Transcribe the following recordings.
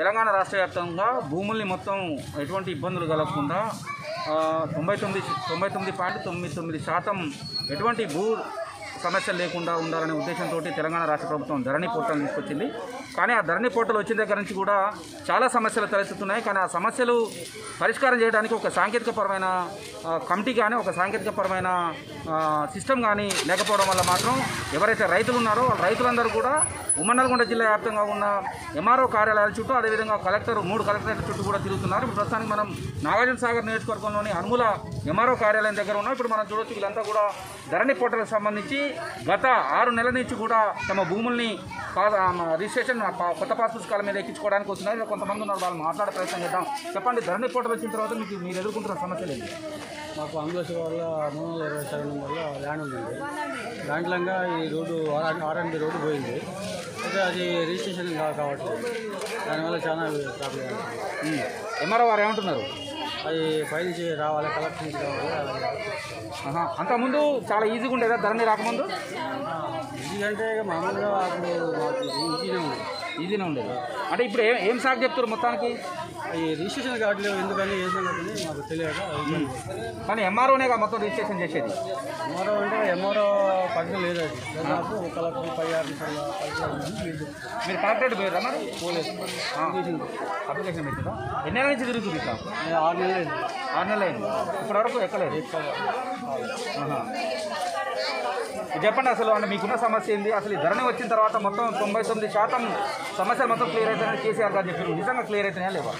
తెలంగాణ రాష్ట్ర వ్యాప్తంగా భూముల్ని మొత్తం ఎటువంటి ఇబ్బందులు కలగకుండా ఆ, తొంభై తొమ్మిది తొంభై తొమ్మిది పాయింట్ తొమ్మిది తొమ్మిది శాతం ఎటువంటి భూ సమస్యలు లేకుండా ఉండాలనే ఉద్దేశంతో తెలంగాణ రాష్ట్ర ప్రభుత్వం ధరణి పోర్టల్ తీసుకొచ్చింది కానీ ఆ ధరణి పోర్టల్ వచ్చిన దగ్గర నుంచి కూడా చాలా సమస్యలు తలెత్తుతున్నాయి కానీ ఆ సమస్యలు పరిష్కారం చేయడానికి ఒక సాంకేతికపరమైన ఆ, కమిటీ కానీ ఒక సాంకేతికపరమైన ఆ, సిస్టమ్ కానీ లేకపోవడం వల్ల మాత్రం ఎవరైతే రైతులు ఉన్నారో వాళ్ళ రైతులందరూ కూడా ఉమ్మడి నల్గొండ జిల్లా వ్యాప్తంగా ఉన్న ఎంఆర్ఓ కార్యాలయాల చుట్టూ అదేవిధంగా కలెక్టర్ మూడు కలెక్టరేట్ల చుట్టూ కూడా తిరుగుతున్నారు ఇప్పుడు ప్రస్తుతానికి మనం నాగార్జున సాగర్ నియోజకవర్గంలోని అనుమూల ఎంఆర్ఓ కార్యాలయం దగ్గర ఉన్నాం ఇప్పుడు మనం చూడొచ్చు వీళ్ళంతా కూడా ధరణి పోర్టల్కి సంబంధించి గత ఆరు నెలల నుంచి కూడా తమ భూముల్ని పా- ఆ, రిజిస్ట్రేషన్ ఆ, పా- కొత్త పాస్ పుస్తకాల మీద ఎక్కించుకోవడానికి వస్తున్నారు ఇలా కొంతమంది ఉన్నారు వాళ్ళు మాట్లాడే ప్రయత్నం చేద్దాం చెప్పండి ధరణి పోర్టల్ వచ్చిన తర్వాత మీకు మీరు ఎదుర్కొంటున్న సమస్యలు ఏంటి మాకు అంబులెన్స్ వల్ల మూడు వందల ఇరవై సెవెన్ వల్ల ల్యాండ్ ఉందండి దాంట్లోగా ఈ రోడ్డు ఆర్ఎన్బి రోడ్డు పోయింది అయితే అది రిజిస్ట్రేషన్ కా- కావట్లేదు దానివల్ల చాలా ప్రాబ్లం అవుతుంది. ఎంఆర్ఓ వారు ఏమంటున్నారు అది ఫైల్ నుంచి రావాలి కలెక్టర్ నుంచి రావాలి అలాగే. ఆహా. అంతకుముందు చాలా ఈజీగా ఉండేదా ధరణి రాకముందు ఎందుకంటే ఇక మామూలుగా అప్పుడు మాకు ఈజీనే ఉంది ఈజీనే ఉండేది అంటే ఇప్పుడు ఏం ఏం సాగు చెప్తారు మొత్తానికి ఈ రిజిస్ట్రేషన్ కావట్లేదు ఎందుకని ఏ సంగతి మాకు తెలియక కానీ ఎంఆర్ఓనే మొత్తం రిజిస్ట్రేషన్ చేసేది ఎంఆర్ఓ అంటే ఎంఆర్ఓ పరిధి లేదు అది దాదాపు కలెక్టర్ పై ఆరు నిమిషాల పరిధి లేదు. మీరు కలెక్టరేట్ పోయారా మరి పోలేదు అప్లికేషన్ పెట్టిందా ఎన్ని నెలల నుంచి తిరుగుతుంది ఇట్లా అది ఆరు నెలలు అయింది. ఆరు నెలలు అయింది ఇప్పటివరకు ఎక్కలేదు ఆహా. ఇది చెప్పండి అసలు అంటే మీకున్న సమస్య ఏంది అసలు ఈ ధరణి వచ్చిన తర్వాత మొత్తం తొంభై తొమ్మిది శాతం సమస్యలు మొత్తం క్లియర్ అవుతాయని కేసీఆర్ గారు చెప్పారు నిజంగా క్లియర్ అవుతున్నాయా లేవా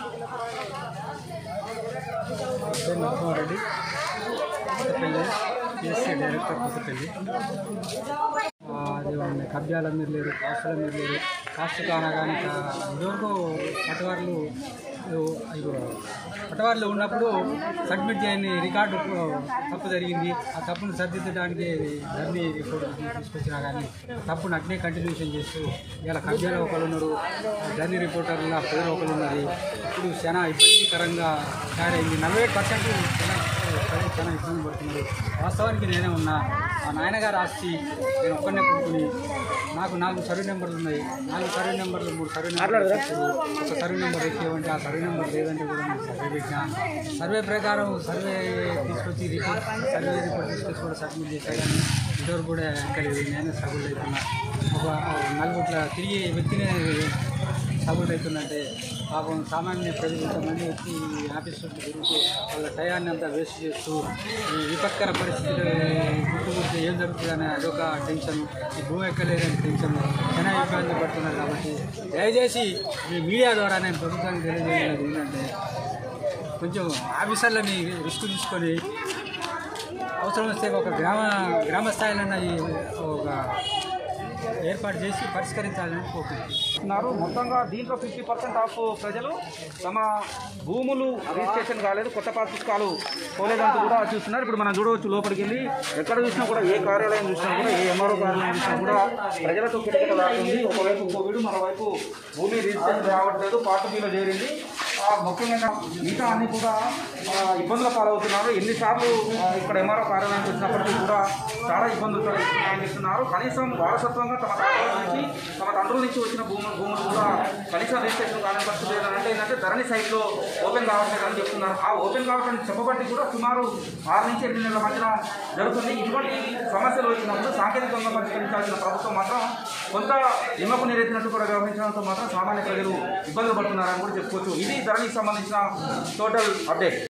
పేరు నరసింహారెడ్డి కొత్తపల్లి పిఎస్సీ డైరెక్టర్ కొత్తపల్లి ఆ, అది ఉన్నాయి కబ్జాల మీద లేరు కాస్తుల మీద లేరు కాస్తు కానా కానీ ఇదివరకు పటవార్లు ఇగో పటవార్లు ఉన్నప్పుడు సబ్మిట్ చేయని రికార్డు తప్పు జరిగింది ఆ తప్పును సరిదిద్దడానికి ధర్నీ రిపోర్ట్ తీసుకొచ్చినా కానీ ఆ తప్పును అట్నే కంటిన్యూషన్ చేస్తూ ఇలా కబ్జాలు ఒకరు ఉన్నారు ధర్నీ రిపోర్టర్ల పేరు ఒకరు ఉన్నది ఇప్పుడు చాలా ఇబ్బందికరంగా తయారైంది నలభై ఎయిట్ పర్సెంట్ ప్రజలు చాలా ఇబ్బంది పడుతున్నారు వాస్తవానికి నేనే ఉన్నా మా నాయనగారు ఆస్తి నేను ఒక్కనే కొనుక్కుని నాకు నాలుగు సర్వే నెంబర్లు ఉన్నాయి నాలుగు సర్వే నెంబర్లు మూడు సర్వే నెంబర్లు ఇచ్చారు. ఒక సర్వే నెంబర్ ఎక్కేవంటే ఆ సర్వే నెంబర్ లేదంటే కూడా నేను సర్వే పెట్టినా సర్వే ప్రకారం సర్వే తీసుకొచ్చి రిపోర్ట్ సర్వే రిపోర్ట్ తీసుకొచ్చి కూడా సబ్మిట్ చేశాను కానీ ఇంతవరకు కూడా ఎక్కలేదు నేనే సగులు అవుతున్నా ఒక నలుగుట్ల తిరిగి వ్యక్తినే సపోర్ట్ అవుతుందంటే పాపం సామాన్య ప్రజలు ఇంతమంది వచ్చి ఈ ఆఫీస్ చుట్టూ తిరుగుతూ వాళ్ళ టయాన్ని అంతా వేస్ట్ చేస్తూ ఈ విపత్కర పరిస్థితులు గుర్తుకొస్తే ఏం జరుగుతుందనే అదొక టెన్షన్ ఈ భూమి ఎక్కలేదని టెన్షన్ చాలా ఇబ్బంది పడుతున్నారు కాబట్టి దయచేసి ఈ మీడియా ద్వారా నేను ప్రభుత్వానికి తెలియజేయలేదు ఏంటంటే కొంచెం ఆఫీసర్లని రిస్క్ తీసుకొని అవసరం వస్తే ఒక గ్రామ గ్రామ స్థాయిలో ఈ ఒక ఏర్పాటు చేసి పరిష్కరించాలని కోరుకుంటున్నాను ఉన్నారు మొత్తంగా దీంట్లో ఫిఫ్టీ పర్సెంట్ ఆఫ్ ప్రజలు తమ భూములు రిజిస్ట్రేషన్ కాలేదు కొత్త పాస్ పుస్తకాలు పోలేదంటూ కూడా చూస్తున్నారు ఇప్పుడు మనం చూడవచ్చు లోపలికి వెళ్ళి ఎక్కడ చూసినా కూడా ఏ కార్యాలయం చూసినా కూడా ఏ ఎంఆర్ఓ కార్యాలయం చూసినా కూడా ప్రజలతో కిటకిటలాడుతుంది ఒకవైపు కోవిడ్ మరోవైపు భూమి రిజిస్ట్రేషన్ రావట్లేదు పార్ట్ బీలో చేరింది ఆ, ముఖ్యమైన మిగతా అన్ని కూడా ఆ, ఇబ్బందుల పాలవుతున్నారు ఎన్నిసార్లు ఆ, ఇక్కడ ఎంఆర్ఓ కార్యాలయానికి వచ్చినప్పటికీ కూడా చాలా ఇబ్బందులు ఇస్తున్నారు కనీసం వారసత్వంగా తమ తాతల నుంచి తమ తండ్రుల నుంచి వచ్చిన భూములు భూములు కూడా కనీసం రిజిస్ట్రేషన్ కాని పరిస్థితి లేదని అంటే ఏంటంటే ధరణి సైట్లో ఓపెన్ కావట్లేదు అని చెప్తున్నారు ఆ ఓపెన్ కావడానికి చెప్పబట్టి కూడా సుమారు ఆరు నుంచి ఎనిమిది నెలల మధ్యన జరుగుతుంది ఇటువంటి సమస్యలు వచ్చినప్పుడు సాంకేతికంగా పరిష్కరించాల్సిన ప్రభుత్వం మాత్రం కొంత నిమ్మకు నీరెత్తినట్టు కూడా వ్యవహరించడంతో మాత్రం సామాన్య ప్రజలు ఇబ్బందులు పడుతున్నారని కూడా చెప్పుకోవచ్చు ఇది ధరణికి సంబంధించిన టోటల్ అప్డేట్